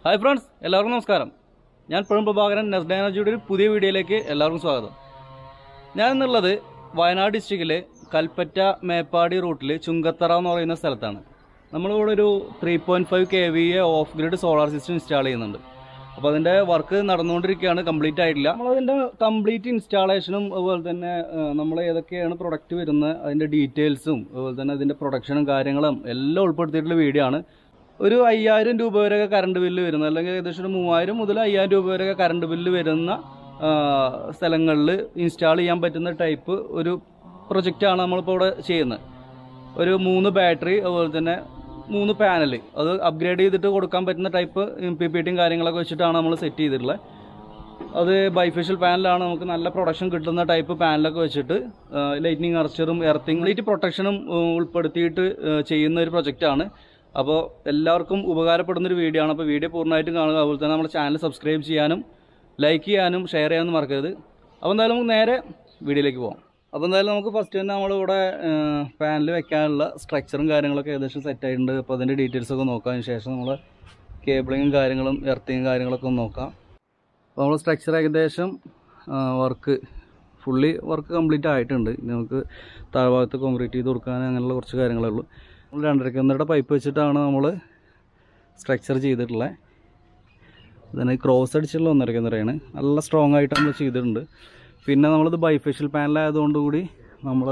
hi friends എല്ലാവർക്കും നമസ്കാരം ഞാൻ പ്രവീൺ പ്രഭാകരൻ നെസ്ഡ എനർജിയുടെ ഒരു പുതിയ വീഡിയോയിലേക്ക് എല്ലാവർക്കും സ്വാഗതം ഞാൻ എന്നുള്ളത് വയനാട് ഡിസ്ട്രിക്റ്റിലെ കൽപ്പറ്റ മേപ്പാടി റൂട്ടിൽ ചുങ്കത്തറ എന്ന് പറയുന്ന സ്ഥലത്താണ് നമ്മളിവിടെ ഒരു three point five K V A off grid solar system install ചെയ്യുന്നുണ്ട് അപ്പോൾ അതിൻ്റെ വർക്ക് നടന്നുകൊണ്ടിരിക്കുകയാണ് കംപ്ലീറ്റ് ആയിട്ടില്ല നമ്മളതിൻ്റെ കംപ്ലീറ്റ് ഇൻസ്റ്റാളേഷനും അതുപോലെ തന്നെ നമ്മൾ ഏതൊക്കെയാണ് പ്രൊഡക്റ്റ് വരുന്നത് അതിൻ്റെ ഡീറ്റെയിൽസും അതുപോലെ തന്നെ അതിൻ്റെ പ്രൊഡക്ഷനും കാര്യങ്ങളും എല്ലാം ഉൾപ്പെടുത്തിയിട്ടുള്ള വീഡിയോ ആണ് ഒരു അയ്യായിരം രൂപ വരെയൊക്കെ കറണ്ട് ബില്ല് വരുന്നത് അല്ലെങ്കിൽ ഏകദേശം ഒരു മൂവായിരം മുതൽ അയ്യായിരം രൂപ വരെയൊക്കെ കറണ്ട് ബില്ല് വരുന്ന സ്ഥലങ്ങളിൽ ഇൻസ്റ്റാൾ ചെയ്യാൻ പറ്റുന്ന ടൈപ്പ് ഒരു പ്രൊജക്റ്റാണ് നമ്മളിപ്പോൾ ഇവിടെ ചെയ്യുന്നത് ഒരു മൂന്ന് ബാറ്ററി അതുപോലെ തന്നെ മൂന്ന് പാനൽ അത് അപ്ഗ്രേഡ് ചെയ്തിട്ട് കൊടുക്കാൻ പറ്റുന്ന ടൈപ്പ് പി പി ടിയും കാര്യങ്ങളൊക്കെ വെച്ചിട്ടാണ് നമ്മൾ സെറ്റ് ചെയ്തിട്ടുള്ളത് അത് ബൈഫേഷ്യൽ പാനലാണ് നമുക്ക് നല്ല പ്രൊഡക്ഷൻ കിട്ടുന്ന ടൈപ്പ് പാനലൊക്കെ വെച്ചിട്ട് ലൈറ്റ്നിങ് അർച്ചറും എർത്തിങ് കംപ്ലീറ്റ് പ്രൊട്ടക്ഷനും ഉൾപ്പെടുത്തിയിട്ട് ആ, ചെയ്യുന്ന ഒരു പ്രൊജക്റ്റാണ് അപ്പോൾ എല്ലാവർക്കും ഉപകാരപ്പെടുന്ന ഒരു വീഡിയോ ആണ് അപ്പോൾ വീഡിയോ പൂർണ്ണമായിട്ടും കാണുക അതുപോലെ തന്നെ നമ്മുടെ ചാനൽ സബ്സ്ക്രൈബ് ചെയ്യാനും ലൈക്ക് ചെയ്യാനും ഷെയർ ചെയ്യാനും മറക്കരുത് അപ്പോൾ എന്തായാലും നമുക്ക് നേരെ വീഡിയോയിലേക്ക് പോകാം അപ്പോൾ എന്തായാലും നമുക്ക് ഫസ്റ്റ് തന്നെ നമ്മളിവിടെ പാനൽ വെക്കാനുള്ള സ്ട്രക്ചറും കാര്യങ്ങളൊക്കെ ഏകദേശം സെറ്റ് ആയിട്ടുണ്ട് അപ്പോൾ അതിൻ്റെ ഡീറ്റെയിൽസ് ഒക്കെ നോക്കാം അതിന് ശേഷം നമ്മൾ കേബിളിങ്ങും കാര്യങ്ങളും എർത്തിങ്ങും കാര്യങ്ങളൊക്കെ ഒന്ന് നോക്കാം അപ്പോൾ നമ്മൾ സ്ട്രക്ചർ ഏകദേശം വർക്ക് ഫുള്ളി വർക്ക് കംപ്ലീറ്റ് ആയിട്ടുണ്ട് ഇനി നമുക്ക് താഴ്ഭാഗത്ത് കോൺക്രീറ്റ് ചെയ്ത് കൊടുക്കാൻ അങ്ങനെയുള്ള കുറച്ച് കാര്യങ്ങളേ ഉള്ളൂ നമ്മൾ രണ്ടരയ്ക്ക് ഒന്നരയുടെ പൈപ്പ് വെച്ചിട്ടാണ് നമ്മൾ സ്ട്രക്ചർ ചെയ്തിട്ടുള്ളത് ഇതിന് ക്രോസ് അടിച്ചുള്ള ഒന്നരയ്ക്ക് ഒന്നരയാണ് നല്ല സ്ട്രോങ് ആയിട്ട് നമ്മൾ ചെയ്തിട്ടുണ്ട് പിന്നെ നമ്മളിത് ബൈഫേഷ്യൽ പാനലായതുകൊണ്ട് കൂടി നമ്മൾ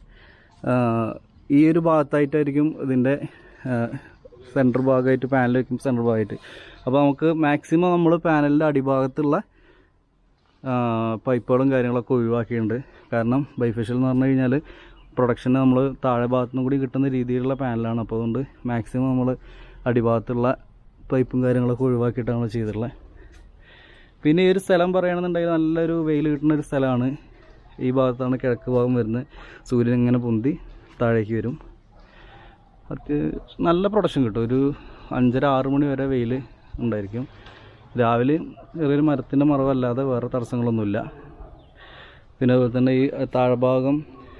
ഈ ഒരു ഭാഗത്തായിട്ടായിരിക്കും ഇതിൻ്റെ സെൻറ്റർ ഭാഗമായിട്ട് പാനൽ വയ്ക്കും സെൻറ്റർ ഭാഗമായിട്ട് അപ്പോൾ നമുക്ക് മാക്സിമം നമ്മൾ പാനലിൻ്റെ അടിഭാഗത്തുള്ള ആ, പൈപ്പുകളും കാര്യങ്ങളൊക്കെ ഒഴിവാക്കിയിട്ടുണ്ട് കാരണം ബൈഫേഷ്യൽ എന്ന് പറഞ്ഞു കഴിഞ്ഞാൽ പ്രൊഡക്ഷന് നമ്മൾ താഴെ ഭാഗത്തു നിന്നും കൂടി കിട്ടുന്ന രീതിയിലുള്ള പാനലാണ് അപ്പോൾ അതുകൊണ്ട് മാക്സിമം നമ്മൾ അടിഭാഗത്തുള്ള പൈപ്പും കാര്യങ്ങളൊക്കെ ഒഴിവാക്കിയിട്ടാണ് നമ്മൾ ചെയ്തിട്ടുള്ളത് പിന്നെ ഈ ഒരു സ്ഥലം പറയുകയാണെന്നുണ്ടെങ്കിൽ നല്ലൊരു വെയിൽ കിട്ടുന്ന ഒരു സ്ഥലമാണ് ഈ ഭാഗത്താണ് കിഴക്ക് ഭാഗം വരുന്നത് സൂര്യൻ ഇങ്ങനെ പൊന്തി താഴേക്ക് വരും അത്യാവശ്യം നല്ല പ്രൊഡക്ഷൻ കിട്ടും ഒരു അഞ്ചര ആറ് മണി വരെ വെയിൽ ഉണ്ടായിരിക്കും രാവിലെ ചെറിയൊരു മരത്തിൻ്റെ മറവല്ലാതെ വേറെ തടസ്സങ്ങളൊന്നുമില്ല പിന്നെ അതുപോലെ തന്നെ ഈ താഴ്ഭാഗം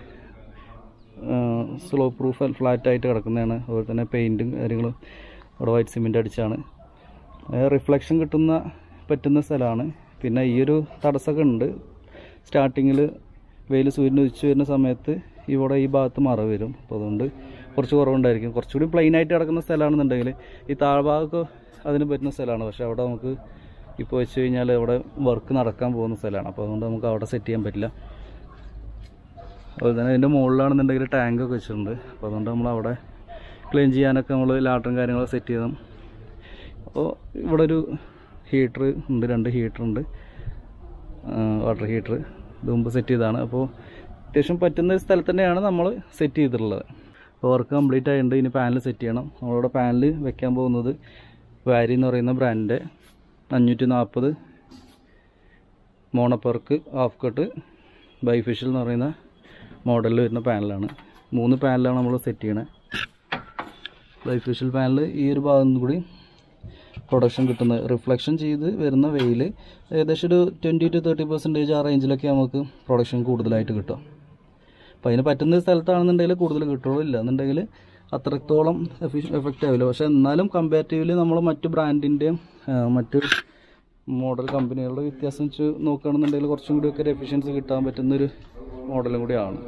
സ്ലോ പ്രൂഫ് ഫ്ലാറ്റ് ആയിട്ട് കിടക്കുന്നതാണ് അതുപോലെ തന്നെ പെയിൻറ്റും കാര്യങ്ങളും അവിടെ വൈറ്റ് സിമെൻ്റ് അടിച്ചാണ് റിഫ്ലക്ഷൻ കിട്ടുന്ന പറ്റുന്ന സ്ഥലമാണ് പിന്നെ ഈ ഒരു തടസ്സമൊക്കെ ഉണ്ട് സ്റ്റാർട്ടിങ്ങിൽ വെയിൽ സൂര്യൻ ഉദിച്ചു വരുന്ന സമയത്ത് ഇവിടെ ഈ ഭാഗത്ത് മറവ് വരും അപ്പോൾ അതുകൊണ്ട് കുറച്ച് കുറവുണ്ടായിരിക്കും കുറച്ചുകൂടി പ്ലെയിൻ ആയിട്ട് കിടക്കുന്ന സ്ഥലമാണെന്നുണ്ടെങ്കിൽ ഈ താഴ്ഭാഗമൊക്കെ അതിന് പറ്റുന്ന സ്ഥലമാണ് പക്ഷെ അവിടെ നമുക്ക് ഇപ്പോൾ വെച്ച് കഴിഞ്ഞാൽ അവിടെ വർക്ക് നടക്കാൻ പോകുന്ന സ്ഥലമാണ് അപ്പോൾ അതുകൊണ്ട് നമുക്ക് അവിടെ സെറ്റ് ചെയ്യാൻ പറ്റില്ല അതുപോലെ തന്നെ അതിൻ്റെ മുകളിലാണെന്നുണ്ടെങ്കിൽ ടാങ്കൊക്കെ വെച്ചിട്ടുണ്ട് അപ്പോൾ അതുകൊണ്ട് നമ്മൾ അവിടെ ക്ലീൻ ചെയ്യാനൊക്കെ നമ്മൾ ലാട്ടറും കാര്യങ്ങളൊക്കെ സെറ്റ് ചെയ്യണം അപ്പോൾ ഇവിടെ ഒരു ഹീറ്റർ ഉണ്ട് രണ്ട് ഹീറ്റർ ഉണ്ട് വാട്ടർ ഹീറ്റർ ഇത് മുമ്പ് സെറ്റ് ചെയ്തതാണ് അപ്പോൾ അത്യാവശ്യം പറ്റുന്ന ഒരു സ്ഥലത്ത് തന്നെയാണ് നമ്മൾ സെറ്റ് ചെയ്തിട്ടുള്ളത് അപ്പോൾ വർക്ക് കംപ്ലീറ്റ് ആയിട്ടുണ്ട് ഇനി പാനൽ സെറ്റ് ചെയ്യണം നമ്മളിവിടെ പാനൽ വെക്കാൻ പോകുന്നത് വാരി എന്ന് പറയുന്ന ബ്രാൻഡിൻ്റെ അഞ്ഞൂറ്റി നാൽപ്പത് മോണപ്പർക്ക് ഹാഫ് കട്ട് ബൈഫിഷ്യൽ എന്ന് പറയുന്ന മോഡലിൽ വരുന്ന പാനലാണ് മൂന്ന് പാനലാണ് നമ്മൾ സെറ്റ് ചെയ്യണത് ബൈഫിഷ്യൽ പാനൽ ഈ ഒരു ഭാഗം കൂടി പ്രൊഡക്ഷൻ കിട്ടുന്നത് റിഫ്ലക്ഷൻ ചെയ്ത് വരുന്ന വെയിൽ ഏകദേശം ഒരു ട്വൻറ്റി ടു തേർട്ടി പെർസെൻറ്റേജ് ആ റേഞ്ചിലൊക്കെ നമുക്ക് പ്രൊഡക്ഷൻ കൂടുതലായിട്ട് കിട്ടും അപ്പോൾ അതിന് പറ്റുന്ന സ്ഥലത്താണെന്നുണ്ടെങ്കിൽ കൂടുതൽ കിട്ടുള്ളൂ ഇല്ല എന്നുണ്ടെങ്കിൽ അത്രത്തോളം എഫക്റ്റ് ആവില്ല പക്ഷേ എന്നാലും കമ്പാരിറ്റീവ്ലി നമ്മൾ മറ്റ് ബ്രാൻഡിൻ്റെയും മറ്റ് മോഡൽ കമ്പനികളുടെ വ്യത്യാസം വെച്ച് നോക്കുകയാണെന്നുണ്ടെങ്കിൽ കുറച്ചും കൂടിയൊക്കെ ഒരു എഫിഷ്യൻസി കിട്ടാൻ പറ്റുന്നൊരു മോഡലും കൂടിയാണ്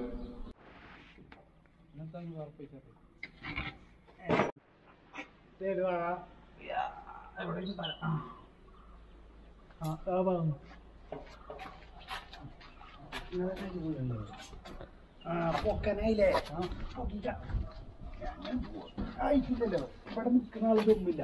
ആ പൊക്കനായില്ലേ പൊക്കിക്ക ആയിട്ടില്ലല്ലോ ഇവിടെ നിൽക്കുന്ന ആൾ തുമ്മില്ല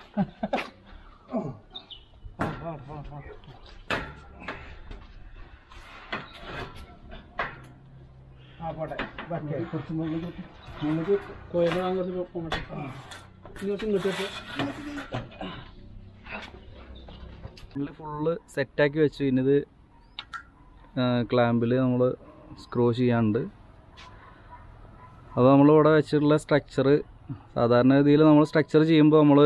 ആ പോട്ടെ ബാക്കി കുറച്ച് മുകളിലേക്ക് മുകളിലേക്ക് കോയലാണ് കുറച്ച് പോകട്ടെ ഇങ്ങോട്ട് ഇങ്ങോട്ട് ഫുള്ള് സെറ്റാക്കി വെച്ചു ഇനിത് ക്ലാമ്പിൽ നമ്മൾ സ്ക്രൂ ചെയ്യാനുണ്ട് അപ്പോൾ നമ്മളിവിടെ വെച്ചിട്ടുള്ള സ്ട്രക്ചർ സാധാരണ രീതിയിൽ നമ്മൾ സ്ട്രക്ചർ ചെയ്യുമ്പോൾ നമ്മൾ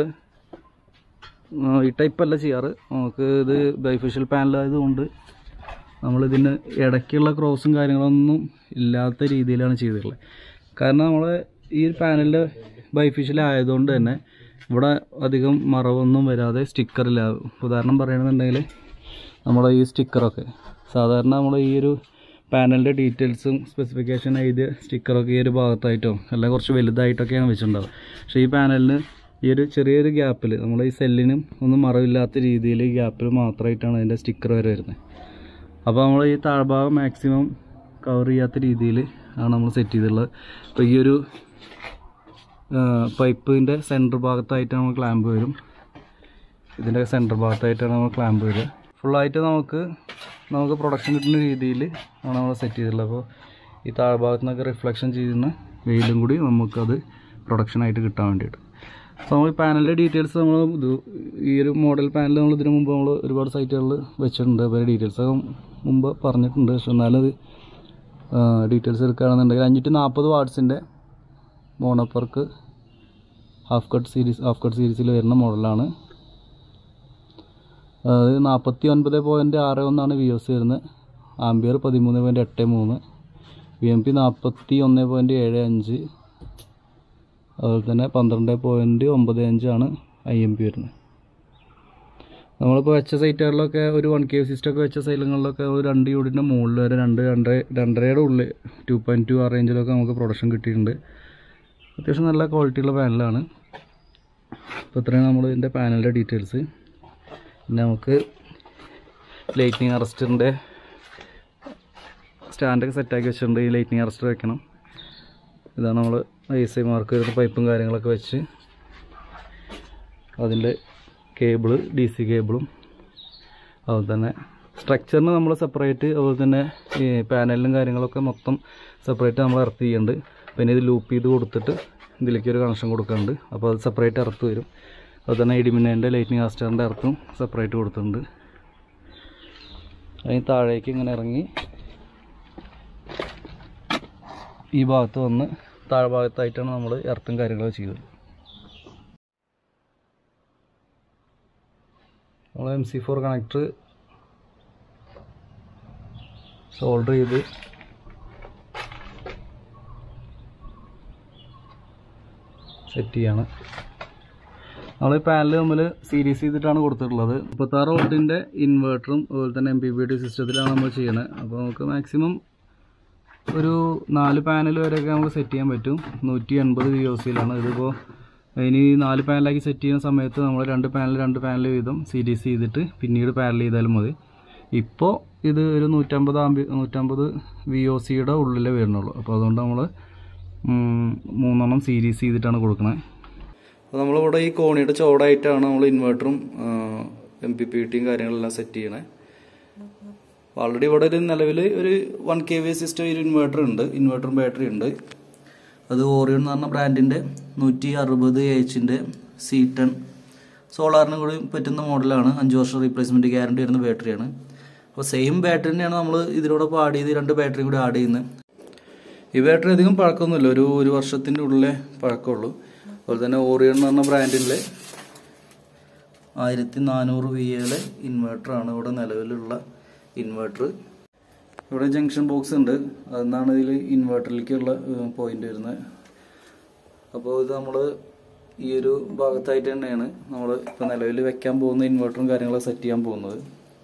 ഈ ടൈപ്പല്ല ചെയ്യാറ് നമുക്ക് ഇത് ബൈഫിഷ്യൽ പാനലായതുകൊണ്ട് നമ്മളിതിന് ഇടയ്ക്കുള്ള ക്രോസും കാര്യങ്ങളൊന്നും ഇല്ലാത്ത രീതിയിലാണ് ചെയ്തിട്ടുള്ളത് കാരണം നമ്മൾ ഈ ഒരു പാനലിൽ ബൈഫിഷ്യൽ ആയതുകൊണ്ട് തന്നെ ഇവിടെ അധികം മറവൊന്നും വരാതെ സ്റ്റിക്കറില്ല ഉദാഹരണം പറയുകയാണെന്നുണ്ടെങ്കിൽ നമ്മുടെ ഈ സ്റ്റിക്കറൊക്കെ സാധാരണ നമ്മുടെ ഈ ഒരു പാനലിൻ്റെ ഡീറ്റെയിൽസും സ്പെസിഫിക്കേഷൻ എഴുതിയ സ്റ്റിക്കറൊക്കെ ഈ ഒരു ഭാഗത്തായിട്ടോ അല്ലെങ്കിൽ കുറച്ച് വലുതായിട്ടൊക്കെയാണ് വെച്ചിട്ടുണ്ടാവുക പക്ഷേ ഈ പാനലിന് ഈ ഒരു ചെറിയൊരു ഗ്യാപ്പിൽ നമ്മുടെ ഈ സെല്ലിനും ഒന്നും മറവില്ലാത്ത രീതിയിൽ ഈ ഗ്യാപ്പിൽ മാത്രമായിട്ടാണ് അതിൻ്റെ സ്റ്റിക്കർ വരെ വരുന്നത് അപ്പോൾ നമ്മൾ ഈ താഴ്ഭാഗം മാക്സിമം കവർ ചെയ്യാത്ത രീതിയിൽ ആണ് നമ്മൾ സെറ്റ് ചെയ്തിട്ടുള്ളത് അപ്പോൾ ഈ ഒരു പൈപ്പിൻ്റെ സെൻറ്റർ ഭാഗത്തായിട്ട് നമ്മൾ ക്ലാമ്പ് വരും ഇതിൻ്റെ സെൻറ്റർ ഭാഗത്തായിട്ടാണ് നമ്മൾ ക്ലാമ്പ് വരിക ഫുള്ളായിട്ട് നമുക്ക് നമുക്ക് പ്രൊഡക്ഷൻ കിട്ടുന്ന രീതിയിൽ ആണ് നമ്മൾ സെറ്റ് ചെയ്തിട്ടുള്ളത് അപ്പോൾ ഈ താഴ്ഭാഗത്ത് നിന്നൊക്കെ റിഫ്ലക്ഷൻ ചെയ്യുന്ന വെയിലും കൂടി നമുക്കത് പ്രൊഡക്ഷനായിട്ട് കിട്ടാൻ വേണ്ടിയിട്ട് അപ്പോൾ നമ്മൾ ഈ പാനലിൻ്റെ ഡീറ്റെയിൽസ് നമ്മൾ ഇത് ഈ ഒരു മോഡൽ പാനൽ നമ്മൾ ഇതിനു മുമ്പ് നമ്മൾ ഒരുപാട് സൈറ്റുകളിൽ വെച്ചിട്ടുണ്ട് അപ്പോൾ ഡീറ്റെയിൽസ് ഒക്കെ മുമ്പ് പറഞ്ഞിട്ടുണ്ട് പക്ഷെ എന്നാലും അത് ഡീറ്റെയിൽസ് എടുക്കുകയാണെന്നുണ്ടെങ്കിൽ അഞ്ഞൂറ്റി നാൽപ്പത് വാട്ട്സിൻ്റെ mono perc half cut series half cut സീരീസിൽ വരുന്ന മോഡലാണ് അത് നാൽപ്പത്തി ഒൻപത് പോയിൻറ്റ് ആറ് ഒന്നാണ് വി എസ് വരുന്നത് ആംബിയർ പതിമൂന്ന് പോയിൻറ്റ് എട്ട് മൂന്ന് വി എം പി നാൽപ്പത്തി ഒന്ന് പോയിൻറ്റ് ഏഴ് അഞ്ച് അതുപോലെ തന്നെ പന്ത്രണ്ട് പോയിൻറ്റ് ഒമ്പത് അഞ്ചാണ് ഐ എം പി വരുന്നത് നമ്മളിപ്പോൾ വെച്ച സൈറ്റുകളിലൊക്കെ ഒരു വൺ കെ സിസ്റ്റം ഒക്കെ വെച്ച സൈറ്റുകളിലൊക്കെ ഒരു രണ്ട് യൂണിറ്റിൻ്റെ മുകളിൽ വരെ രണ്ട് രണ്ടര രണ്ടരയുടെ ഉള്ളിൽ ടു പോയിൻറ്റ് ടു ആ റേഞ്ചിലൊക്കെ നമുക്ക് പ്രൊഡക്ഷൻ കിട്ടിയിട്ടുണ്ട് അത്യാവശ്യം നല്ല ക്വാളിറ്റിയുള്ള പാനലാണ് അപ്പോൾ ഇത്രയാണ് നമ്മൾ ഇതിൻ്റെ പാനലിൻ്റെ ഡീറ്റെയിൽസ് പിന്നെ നമുക്ക് ലൈറ്റിനിങ് അറസ്റ്ററിൻ്റെ സ്റ്റാൻഡൊക്കെ സെറ്റാക്കി വെച്ചിട്ടുണ്ട് ഈ ലൈറ്റിനിങ് അറസ്റ്റർ വെക്കണം ഇതാണ് നമ്മൾ ഐ എസ് ഐ മാർക്ക് ചെയ്ത പൈപ്പും കാര്യങ്ങളൊക്കെ വെച്ച് അതിൻ്റെ കേബിള് ഡി സി കേബിളും അതുപോലെ തന്നെ സ്ട്രക്ചറിന് നമ്മൾ സെപ്പറേറ്റ് അതുപോലെ തന്നെ ഈ പാനലിലും കാര്യങ്ങളൊക്കെ മൊത്തം സെപ്പറേറ്റ് നമ്മൾ എർത്ത് ചെയ്യുന്നുണ്ട് പിന്നെ ഇത് ലൂപ്പ് ചെയ്ത് കൊടുത്തിട്ട് ഇതിലേക്ക് ഒരു കണക്ഷൻ കൊടുക്കുന്നുണ്ട് അപ്പോൾ അത് സെപ്പറേറ്റ് എർത്ത് വരും അതുപോലെ തന്നെ ഇടിമിനേൻ്റെ ലൈറ്റിംഗ് ആസ്റ്ററിൻ്റെ എർത്തും സെപ്പറേറ്റ് കൊടുത്തിട്ടുണ്ട് അതിന് താഴേക്ക് ഇങ്ങനെ ഇറങ്ങി ഈ ഭാഗത്ത് വന്ന് താഴ്ഭാഗത്തായിട്ടാണ് നമ്മൾ എർത്തും കാര്യങ്ങളൊക്കെ ചെയ്തത് നമ്മൾ M C four connector solder ചെയ്ത് സെറ്റ് ചെയ്യാണ് നമ്മൾ ഈ പാനൽ തമ്മിൽ സീരീസ് ചെയ്തിട്ടാണ് കൊടുത്തിട്ടുള്ളത് മുപ്പത്താറ് വോൾട്ടിൻ്റെ ഇൻവേർട്ടറും അതുപോലെ തന്നെ എം പി ബി ടി സിസ്റ്റത്തിലാണ് നമ്മൾ ചെയ്യുന്നത് അപ്പോൾ നമുക്ക് മാക്സിമം ഒരു നാല് പാനൽ വരെയൊക്കെ നമുക്ക് സെറ്റ് ചെയ്യാൻ പറ്റും നൂറ്റി എൺപത് വി ഒ സിയിലാണ് ഇതിപ്പോൾ ഇനി നാല് പാനലാക്കി സെറ്റ് ചെയ്യുന്ന സമയത്ത് നമ്മൾ രണ്ട് പാനൽ രണ്ട് പാനൽ വീതം സീരീസ് ചെയ്തിട്ട് പിന്നീട് പാനൽ ചെയ്താലും മതി ഇപ്പോൾ ഇത് ഒരു നൂറ്റമ്പത് ആംബി നൂറ്റമ്പത് വി ഒ സിയുടെ ഉള്ളിലേ വരുന്നുള്ളൂ അപ്പോൾ അതുകൊണ്ട് നമ്മൾ മൂന്നെണ്ണം സീരീസ് ചെയ്തിട്ടാണ് കൊടുക്കുന്നത് അപ്പോൾ നമ്മളിവിടെ ഈ കോണിയുടെ ചോടായിട്ടാണ് നമ്മൾ ഇൻവെർട്ടറും എം പി പി ടിയും കാര്യങ്ങളെല്ലാം സെറ്റ് ചെയ്യണേ ഓൾറെഡി ഇവിടെ ഒരു നിലവിൽ ഒരു വൺ കെ വി സിസ്റ്റം ഒരു ഇൻവെർട്ടർ ഉണ്ട് ഇൻവെർട്ടറും ബാറ്ററി ഉണ്ട് അത് ഓറിയോൺ എന്ന് പറഞ്ഞ ബ്രാൻഡിൻ്റെ നൂറ്റി അറുപത് എച്ചിൻ്റെ സി ടെൻ സോളാറിന് കൂടി പറ്റുന്ന മോഡലാണ് അഞ്ച് വർഷം റീപ്ലേസ്മെൻറ്റ് ഗ്യാരണ്ടി വരുന്ന ബാറ്ററിയാണ് അപ്പോൾ സെയിം ബാറ്ററി തന്നെയാണ് നമ്മൾ ഇതിനോടൊപ്പം ആഡ് ചെയ്ത് രണ്ട് ബാറ്ററി കൂടി ആഡ് ചെയ്യുന്നത് ഈ ബാറ്ററി അധികം പഴക്കമൊന്നുമില്ല ഒരു ഒരു വർഷത്തിൻ്റെ ഉള്ളിലെ പഴക്കമുള്ളൂ അതുപോലെ തന്നെ ഓറിയൺ എന്ന് പറഞ്ഞ ബ്രാൻഡിൻ്റെ ആയിരത്തി നാനൂറ് വി എയുടെ ഇൻവെർട്ടറാണ് ഇവിടെ നിലവിലുള്ള ഇൻവെർട്ടർ ഇവിടെ ജംഗ്ഷൻ ബോക്സ് ഉണ്ട് അതെന്നാണ് ഇതിൽ ഇൻവെർട്ടറിലേക്കുള്ള പോയിന്റ് വരുന്നത് അപ്പോൾ ഇത് നമ്മൾ ഈ ഒരു ഭാഗത്തായിട്ട് തന്നെയാണ് നമ്മൾ ഇപ്പോൾ നിലവിൽ വെക്കാൻ പോകുന്ന ഇൻവെർട്ടറും കാര്യങ്ങളൊക്കെ സെറ്റ് ചെയ്യാൻ പോകുന്നത്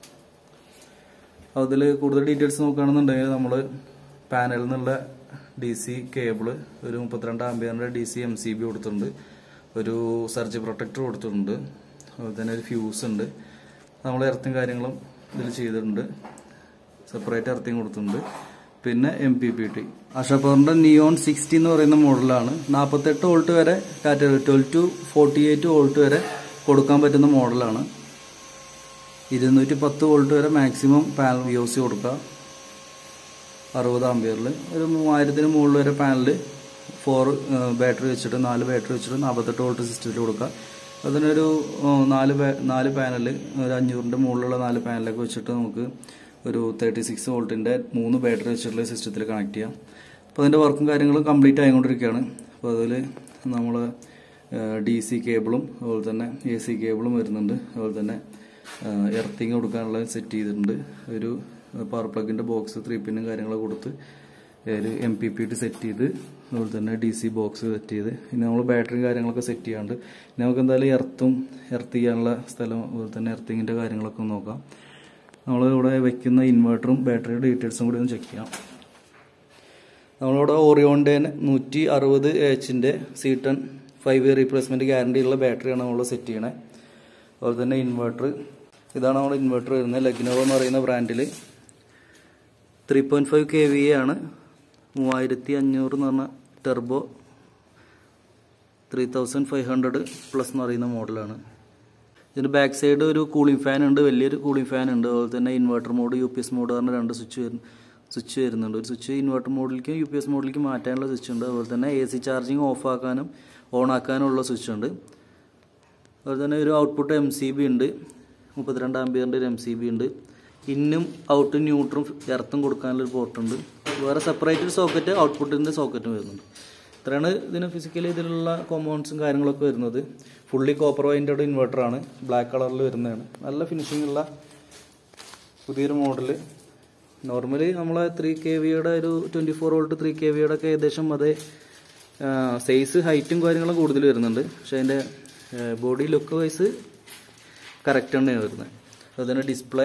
അതിൽ കൂടുതൽ ഡീറ്റെയിൽസ് നോക്കുകയാണെന്നുണ്ടെങ്കിൽ നമ്മൾ പാനലിൽ നിന്നുള്ള ഡി സി കേബിള് ഒരു മുപ്പത്തിരണ്ട് ആംബിയറിൻ്റെ D C M C B കൊടുത്തിട്ടുണ്ട് ഒരു സർജ് പ്രൊട്ടക്ടർ കൊടുത്തിട്ടുണ്ട് അതുപോലെ തന്നെ ഒരു ഫ്യൂസ് ഉണ്ട് നമ്മൾ എർത്തും കാര്യങ്ങളും ഇതിൽ ചെയ്തിട്ടുണ്ട് സെപ്പറേറ്റ് എർത്തിങ് കൊടുത്തിട്ടുണ്ട് പിന്നെ എം പി പി ടി ആഷാപ്പവറിൻ്റെ നിയോൺ സിക്സ്റ്റി എന്ന് പറയുന്ന മോഡലാണ് നാൽപ്പത്തെട്ട് വോൾട്ട് വരെ കാറ്റ് twelve to forty eight volt വരെ കൊടുക്കാൻ പറ്റുന്ന മോഡലാണ് ഇരുന്നൂറ്റി പത്ത് വോൾട്ട് വരെ maximum panel V O C കൊടുക്കുക അറുപത് ആംബിയറിൽ ഒരു മൂവായിരത്തിന് മുകളിൽ വരെ പാനൽ ഫോർ ബാറ്ററി വെച്ചിട്ട് നാല് ബാറ്ററി വെച്ചിട്ട് നാൽപ്പത്തെട്ട് വോൾട്ട് സിസ്റ്റത്തിൽ കൊടുക്കുക അതിനൊരു ഏഹ്, നാല് പാ- നാല് പാനൽ ഒരു അഞ്ഞൂറിൻ്റെ മുകളിലുള്ള നാല് പാനലൊക്കെ വെച്ചിട്ട് നമുക്ക് ഒരു തേർട്ടി സിക്സ് വോൾട്ടിൻ്റെ മൂന്ന് ബാറ്ററി വെച്ചിട്ടുള്ള സിസ്റ്റത്തിൽ കണക്ട് ചെയ്യാം അപ്പോൾ അതിൻ്റെ വർക്കും കാര്യങ്ങളും കംപ്ലീറ്റ് ആയിക്കൊണ്ടിരിക്കുകയാണ് അപ്പോൾ അതിൽ നമ്മൾ ഡി സി കേബിളും അതുപോലെ തന്നെ എ സി കേബിളും വരുന്നുണ്ട് അതുപോലെ തന്നെ എർത്തിങ് കൊടുക്കാനുള്ള സെറ്റ് ചെയ്തിട്ടുണ്ട് ഒരു പവർ പ്ലഗിൻ്റെ ബോക്സ് ത്രീ പിന്നും കാര്യങ്ങളൊക്കെ കൊടുത്ത് അതിൽ M P P T set ചെയ്ത് അതുപോലെ തന്നെ ഡി സി ബോക്സ് സെറ്റ് ചെയ്ത് പിന്നെ നമ്മൾ ബാറ്ററിയും കാര്യങ്ങളൊക്കെ സെറ്റ് ചെയ്യാണ്ട് പിന്നെ നമുക്ക് എന്തായാലും എർത്തും എർത്ത് ചെയ്യാനുള്ള സ്ഥലം അതുപോലെ തന്നെ എർത്തിങ്ങിൻ്റെ കാര്യങ്ങളൊക്കെ ഒന്ന് നോക്കാം നമ്മൾ ഇവിടെ വെക്കുന്ന ഇൻവെർട്ടറും ബാറ്ററിയുടെ ഡീറ്റെയിൽസും കൂടി ഒന്ന് ചെക്ക് ചെയ്യാം നമ്മളിവിടെ ഓറിയോണിൻ്റെ നൂറ്റി അറുപത് എച്ചിൻ്റെ C ten five year replacement guarantee ഉള്ള ബാറ്ററിയാണ് നമ്മൾ സെറ്റ് ചെയ്യണേ അതുപോലെ തന്നെ ഇൻവെർട്ടർ ഇതാണ് നമ്മുടെ ഇൻവെർട്ടർ വരുന്നത് ലഗ്നോവോ എന്ന് പറയുന്ന ബ്രാൻഡിൽ three point five K V ആണ് മൂവായിരത്തി അഞ്ഞൂറ് എന്ന് പറഞ്ഞ turbo three thousand five hundred plus എന്ന് പറയുന്ന മോഡലാണ് ഇതിൻ്റെ ബാക്ക് സൈഡ് ഒരു കൂളിംഗ് ഫാൻ ഉണ്ട് വലിയൊരു കൂളിംഗ് ഫാൻ ഉണ്ട് അതുപോലെ തന്നെ inverter mode U P S mode പറഞ്ഞ രണ്ട് സ്വിച്ച് വരുന്നു സ്വിച്ച് വരുന്നുണ്ട് ഒരു സ്വിച്ച് ഇൻവെർട്ടർ മോഡിലേക്കും യു പി എസ് മോഡിലേക്കും മാറ്റാനുള്ള സ്വിച്ച് ഉണ്ട് അതുപോലെ തന്നെ എ സി ചാർജിങ് ഓഫ് ആക്കാനും ഓൺ ആക്കാനുള്ള സ്വിച്ച് ഉണ്ട് അതുപോലെ തന്നെ ഒരു ഔട്ട്പുട്ട് എം സി ബി ഉണ്ട് മുപ്പത്തിരണ്ട് ആംബിയറിൻ്റെ ഒരു എം സി ബി ഉണ്ട് ഇന്നും ഔട്ടും ന്യൂട്രും എർത്തും കൊടുക്കാനുള്ള ഒരു പോർട്ടുണ്ട് വേറെ സെപ്പറേറ്റ് ഒരു സോക്കറ്റ് ഔട്ട്പുട്ടിൻ്റെ സോക്കറ്റും വരുന്നുണ്ട് ഇത്രയാണ് ഇതിന് ഫിസിക്കലി ഇതിലുള്ള കോമ്പൗണ്ട്സും കാര്യങ്ങളൊക്കെ വരുന്നത് ഫുള്ളി കോപ്പർ വൈൻഡഡ് ഇൻവെർട്ടറാണ് ബ്ലാക്ക് കളറിൽ വരുന്നതാണ് നല്ല ഫിനിഷിംഗ് ഉള്ള പുതിയൊരു മോഡൽ നോർമലി നമ്മളെ ത്രീ കെ വിയുടെ ഒരു twenty four volt three K വിയുടെ ഒക്കെ ഏകദേശം അതേ സൈസ് ഹൈറ്റും കാര്യങ്ങളും കൂടുതൽ വരുന്നുണ്ട് പക്ഷെ അതിൻ്റെ ബോഡി ലുക്ക് വൈസ് കറക്റ്റ് തന്നെയാണ് വരുന്നത് അതുതന്നെ ഡിസ്പ്ലേ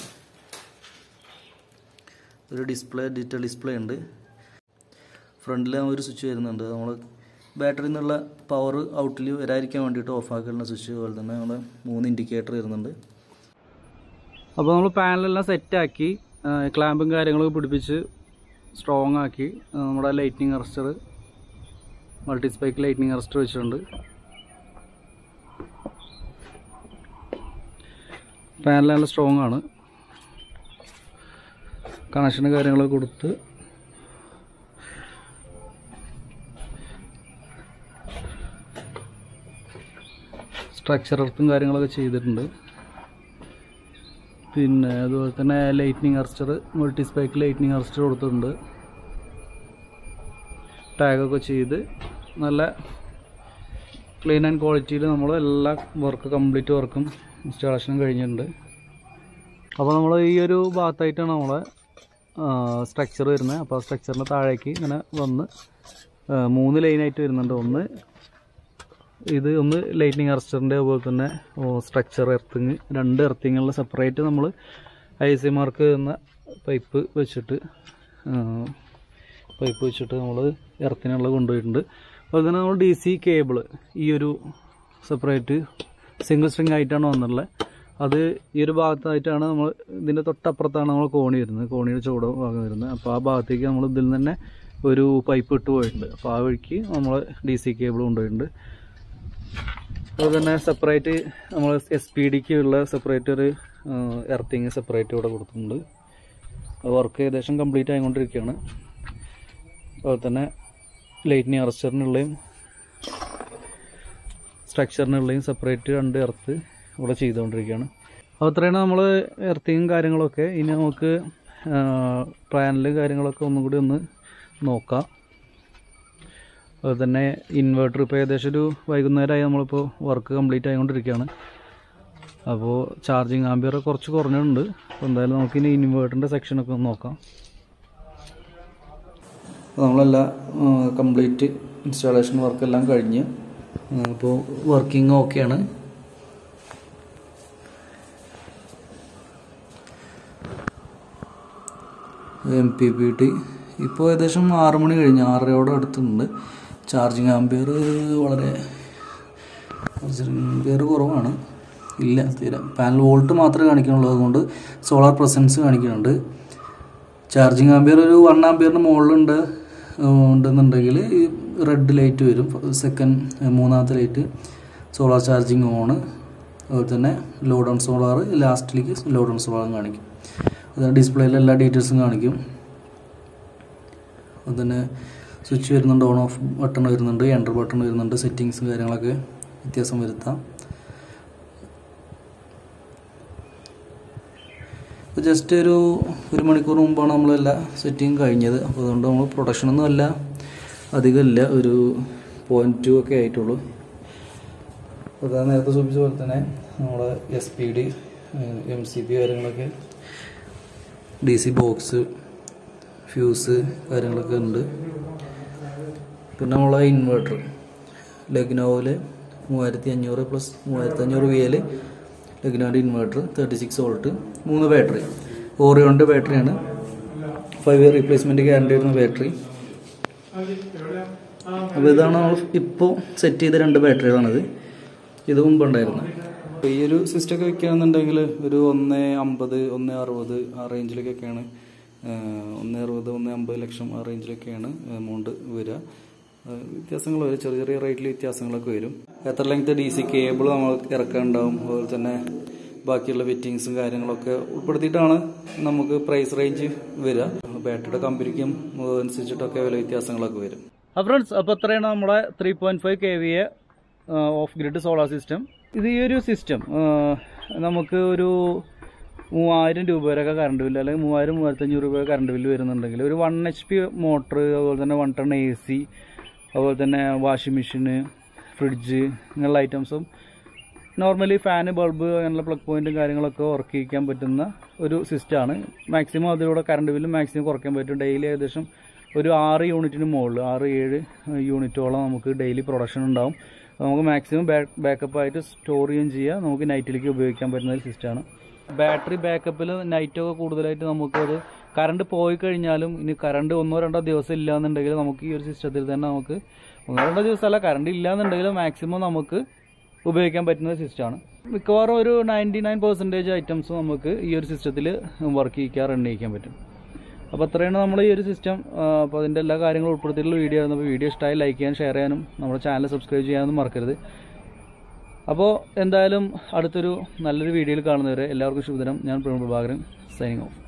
ഒരു ഡിസ്പ്ലേ ഡിജിറ്റൽ ഡിസ്പ്ലേ ഉണ്ട് ഫ്രണ്ടിൽ ഒരു സ്വിച്ച് വരുന്നുണ്ട് നമ്മൾ ബാറ്ററിയിൽ നിന്നുള്ള പവർ ഔട്ടിൽ വരാതിരിക്കാൻ വേണ്ടിയിട്ട് ഓഫ് ആക്കാനുള്ള സ്വിച്ച് അതുപോലെ തന്നെ നമ്മൾ മൂന്ന് ഇൻഡിക്കേറ്റർ വരുന്നുണ്ട് അപ്പോൾ നമ്മൾ പാനലെല്ലാം സെറ്റാക്കി ക്ലാമ്പും കാര്യങ്ങളൊക്കെ പിടിപ്പിച്ച് സ്ട്രോങ് ആക്കി ആ, നമ്മുടെ lightning arrester multi spike lightning arrester വെച്ചിട്ടുണ്ട് പാനൽ നല്ല സ്ട്രോങ് ആണ് കണക്ഷന് കാര്യങ്ങളൊക്കെ കൊടുത്ത് സ്ട്രക്ചർ എർത്തും കാര്യങ്ങളൊക്കെ ചെയ്തിട്ടുണ്ട് പിന്നെ അതുപോലെ തന്നെ lightning arrester multi spike lightning arrester കൊടുത്തിട്ടുണ്ട് ടാഗൊക്കെ ചെയ്ത് നല്ല ക്ലീൻ ആൻഡ് ക്വാളിറ്റിയിൽ നമ്മൾ എല്ലാ വർക്ക് കംപ്ലീറ്റ് വർക്കും ഇൻസ്റ്റാളേഷനും കഴിഞ്ഞിട്ടുണ്ട് അപ്പോൾ നമ്മൾ ഈ ഒരു ഭാഗത്തായിട്ടാണ് നമ്മളെ സ്ട്രക്ചർ വരുന്നത് അപ്പോൾ ആ സ്ട്രക്ചറിൻ്റെ താഴേക്ക് ഇങ്ങനെ വന്ന് ആ, മൂന്ന് ലൈനായിട്ട് വരുന്നുണ്ട് ഒന്ന് ഇത് ഒന്ന് ലൈറ്റിനിങ് അറസ്റ്ററിൻ്റെ അതുപോലെ തന്നെ സ്ട്രക്ചർ എർത്തിങ് രണ്ട് എർത്തിങ്ങുള്ള സെപ്പറേറ്റ് നമ്മൾ ഐ സി മാർക്ക് എന്ന പൈപ്പ് വെച്ചിട്ട് പൈപ്പ് വെച്ചിട്ട് നമ്മൾ എർത്തിനുള്ള കൊണ്ടുപോയിട്ടുണ്ട് അതുപോലെ തന്നെ നമ്മൾ ഡി സി കേബിൾ ഈ ഒരു സെപ്പറേറ്റ് സിംഗിൾ സ്ട്രിങ് ആയിട്ടാണ് വന്നിട്ടുള്ളത് അത് ഈ ഒരു ഭാഗത്തായിട്ടാണ് നമ്മൾ ഇതിൻ്റെ തൊട്ടപ്പുറത്താണ് നമ്മൾ കോണി വരുന്നത് കോണിയുടെ ചുവട് ഭാഗം വരുന്നത് അപ്പോൾ ആ ഭാഗത്തേക്ക് നമ്മൾ ഇതിൽ നിന്ന് തന്നെ ഒരു പൈപ്പ് ഇട്ട് പോയിട്ടുണ്ട് അപ്പോൾ ആ വഴിക്ക് നമ്മൾ ഡി സി കേബിൾ കൊണ്ടുപോയിട്ടുണ്ട് അതുപോലെ തന്നെ സെപ്പറേറ്റ് നമ്മൾ എസ് പി ഡിക്ക് ഉള്ള സെപ്പറേറ്റ് ഒരു എർത്തിങ് സെപ്പറേറ്റ് ഇവിടെ കൊടുത്തിട്ടുണ്ട് അത് വർക്ക് ഏകദേശം കംപ്ലീറ്റ് ആയിക്കൊണ്ടിരിക്കുകയാണ് അതുപോലെ തന്നെ ലൈറ്റിനി അറസ്റ്ററിനുള്ളയും സ്ട്രക്ചറിനുള്ളയും സെപ്പറേറ്റ് രണ്ട് എർത്ത് ഇവിടെ ചെയ്തുകൊണ്ടിരിക്കുകയാണ് അപ്പോൾ ഇത്രയാണ് നമ്മൾ എർത്തിങ്ങും കാര്യങ്ങളൊക്കെ ഇനി നമുക്ക് പാനലും കാര്യങ്ങളൊക്കെ ഒന്നും കൂടി ഒന്ന് നോക്കാം അതുപോലെ തന്നെ ഇൻവെർട്ടർ ഇപ്പോൾ ഏകദേശം ഒരു വൈകുന്നേരമായി നമ്മളിപ്പോൾ വർക്ക് കംപ്ലീറ്റ് ആയിക്കൊണ്ടിരിക്കുകയാണ് അപ്പോൾ ചാർജിങ് ആംബിയർ കുറച്ച് കുറഞ്ഞിട്ടുണ്ട് അപ്പോൾ എന്തായാലും നമുക്കിനി ഇൻവേർട്ടറിൻ്റെ സെക്ഷനൊക്കെ ഒന്ന് നോക്കാം നമ്മളെല്ലാം കംപ്ലീറ്റ് ഇൻസ്റ്റാളേഷൻ വർക്കെല്ലാം കഴിഞ്ഞ് അപ്പോൾ വർക്കിംഗ് ഓക്കെയാണ് എം പി പി ടി ഇപ്പോൾ ഏകദേശം ആറ് മണി കഴിഞ്ഞ് ആറരയോടെ അടുത്തുണ്ട് ചാർജിങ് ആംബിയർ വളരെ ആംബിയർ കുറവാണ് ഇല്ല തീരെ പാനൽ വോൾട്ട് മാത്രമേ കാണിക്കുന്നുള്ളൂ അതുകൊണ്ട് സോളാർ പ്രസൻസ് കാണിക്കുന്നുണ്ട് ചാർജിങ് ആംബിയർ ഒരു വൺ ആംബിയറിന് മുകളിലുണ്ട് ഉണ്ടെന്നുണ്ടെങ്കിൽ ഈ റെഡ് ലൈറ്റ് വരും സെക്കൻഡ് മൂന്നാമത്തെ ലൈറ്റ് സോളാർ ചാർജിങ് ഓണ് അതുപോലെ തന്നെ ലോഡ് ഓൺ സോളാർ ലാസ്റ്റിലേക്ക് ലോഡ് ഓൺ സോളാറും കാണിക്കും അത് ഡിസ്പ്ലേയിൽ എല്ലാ ഡീറ്റെയിൽസും കാണിക്കും അതുപോലെ തന്നെ സ്വിച്ച് വരുന്നുണ്ട് ഓൺ ഓഫ് ബട്ടൺ വരുന്നുണ്ട് എൻ്റർ ബട്ടൺ വരുന്നുണ്ട് സെറ്റിങ്സും കാര്യങ്ങളൊക്കെ വ്യത്യാസം വരുത്താം ഇപ്പോൾ ജസ്റ്റ് ഒരു ഒരു മണിക്കൂർ മുമ്പാണ് നമ്മളെല്ലാ സെറ്റിങ് കഴിഞ്ഞത് അപ്പോൾ അതുകൊണ്ട് നമ്മൾ പ്രൊഡക്ഷനൊന്നും അല്ല അധികമില്ല ഒരു പോയിൻറ്റ് ടു ഒക്കെ ആയിട്ടുള്ളൂ അപ്പോൾ അതാ നേരത്തെ സൂചിപ്പിച്ച പോലെ തന്നെ നമ്മുടെ S P D M C P കാര്യങ്ങളൊക്കെ ഡി സി ബോക്സ് ഫ്യൂസ് കാര്യങ്ങളൊക്കെ ഉണ്ട് പിന്നെ നമ്മളെ ഇൻവേർട്ടർ ലഗ്നോവിൽ മൂവായിരത്തി അഞ്ഞൂറ് പ്ലസ് മൂവായിരത്തി അഞ്ഞൂറ് വി എൽ ലഗ്നോൻ്റെ ഇൻവേർട്ടർ തേർട്ടി സിക്സ് വോൾട്ട് മൂന്ന് ബാറ്ററി ഓറിയോണിൻ്റെ ബാറ്ററിയാണ് ഫൈവ് ഇയർ റീപ്ലേസ്മെൻറ്റ് ഗ്യാരണ്ടി വരുന്ന ബാറ്ററി അപ്പോൾ ഇതാണ് നമ്മൾ ഇപ്പോൾ സെറ്റ് ചെയ്ത രണ്ട് ബാറ്ററികളാണിത് ഇത് മുമ്പുണ്ടായിരുന്നത് അപ്പോൾ ഈ ഒരു സിസ്റ്റം ഒക്കെ വെക്കുകയാണെന്നുണ്ടെങ്കിൽ ഒരു ഒന്ന് അമ്പത് ഒന്ന് അറുപത് ആ റേഞ്ചിലേക്കൊക്കെയാണ് ഒന്ന് അറുപത് ഒന്ന് അമ്പത് ലക്ഷം ആ റേഞ്ചിലൊക്കെയാണ് എമൗണ്ട് വരിക ആ, വ്യത്യാസങ്ങൾ വരും ചെറിയ ചെറിയ റേറ്റിൽ വ്യത്യാസങ്ങളൊക്കെ വരും എത്ര ലെങ്ത് ഡി സി കേബിൾ നമ്മൾ ഇറക്കാനുണ്ടാവും അതുപോലെ തന്നെ ബാക്കിയുള്ള ഫിറ്റിങ്സും കാര്യങ്ങളൊക്കെ ഉൾപ്പെടുത്തിയിട്ടാണ് നമുക്ക് പ്രൈസ് റേഞ്ച് വരിക ബാറ്ററിയുടെ കമ്പനിക്കും അനുസരിച്ചിട്ടൊക്കെ വില വ്യത്യാസങ്ങളൊക്കെ വരും ഫ്രണ്ട്സ് അപ്പോൾ ഇത്രയാണ് നമ്മുടെ three point five K V A off grid solar system ഇത് ഈ ഒരു സിസ്റ്റം നമുക്ക് ഒരു മൂവായിരം രൂപ വരെയൊക്കെ കറണ്ട് ബില്ല് അല്ലെങ്കിൽ മൂവായിരം മൂവായിരത്തഞ്ഞൂറ് രൂപ കറണ്ട് ബില്ല് വരുന്നുണ്ടെങ്കിൽ ഒരു വൺ എച്ച് പി മോട്ടർ അതുപോലെ തന്നെ വൺ ടൺ എ സി അതുപോലെ തന്നെ വാഷിംഗ് മെഷീന് ഫ്രിഡ്ജ് ഇങ്ങനെയുള്ള ഐറ്റംസും നോർമലി ഫാന് ബൾബ് അങ്ങനെയുള്ള പ്ലഗ് പോയിന്റും കാര്യങ്ങളൊക്കെ വർക്ക് ചെയ്യിക്കാൻ പറ്റുന്ന ഒരു സിസ്റ്റമാണ് മാക്സിമം അതിലൂടെ കറണ്ട് ബില്ല് മാക്സിമം കുറയ്ക്കാൻ പറ്റും ഡെയിലി ഏകദേശം ഒരു ആറ് യൂണിറ്റിന് മുകളിൽ ആറ് ഏഴ് യൂണിറ്റോളം നമുക്ക് ഡെയിലി പ്രൊഡക്ഷൻ ഉണ്ടാവും അത് നമുക്ക് മാക്സിമം ബാക്കപ്പ് ആയിട്ട് സ്റ്റോർ ചെയ്യുകയും ചെയ്യാം നമുക്ക് നൈറ്റിലേക്ക് ഉപയോഗിക്കാൻ പറ്റുന്ന ഒരു സിസ്റ്റമാണ് ബാറ്ററി ബാക്കപ്പിൽ നൈറ്റൊക്കെ കൂടുതലായിട്ട് നമുക്കത് കറണ്ട് പോയി കഴിഞ്ഞാലും ഇനി കറണ്ട് ഒന്നോ രണ്ടോ ദിവസം ഇല്ല എന്നുണ്ടെങ്കിൽ നമുക്ക് ഈ ഒരു സിസ്റ്റത്തിൽ തന്നെ നമുക്ക് ഒന്നോ രണ്ടോ ദിവസമല്ല കറണ്ട് ഇല്ല എന്നുണ്ടെങ്കിൽ മാക്സിമം നമുക്ക് ഉപയോഗിക്കാൻ പറ്റുന്ന സിസ്റ്റമാണ് മിക്കവാറും ഒരു നയൻറ്റി നയൻ പെർസെൻറ്റേജ് ഐറ്റംസ് നമുക്ക് ഈ ഒരു സിസ്റ്റത്തിൽ വർക്ക് ചെയ്യിക്കാൻ റൺ ചെയ്യിക്കാൻ പറ്റും അപ്പോൾ അത്രയാണ് നമ്മൾ ഈ ഒരു സിസ്റ്റം അപ്പോൾ അതിൻ്റെ എല്ലാ കാര്യങ്ങളും ഉൾപ്പെടുത്തിയിട്ടുള്ള വീഡിയോ ആയിരുന്നു അപ്പോൾ വീഡിയോ ഇഷ്ടമായി ലൈക്ക് ചെയ്യാൻ ഷെയർ ചെയ്യാനും നമ്മുടെ ചാനൽ സബ്സ്ക്രൈബ് ചെയ്യാനൊന്നും മറക്കരുത് അപ്പോൾ എന്തായാലും അടുത്തൊരു നല്ലൊരു വീഡിയോയിൽ കാണുന്നവരെ എല്ലാവർക്കും ശുഭദിനം ഞാൻ പ്രവീൺ പ്രഭാകരൻ സൈനിങ് ഓഫ്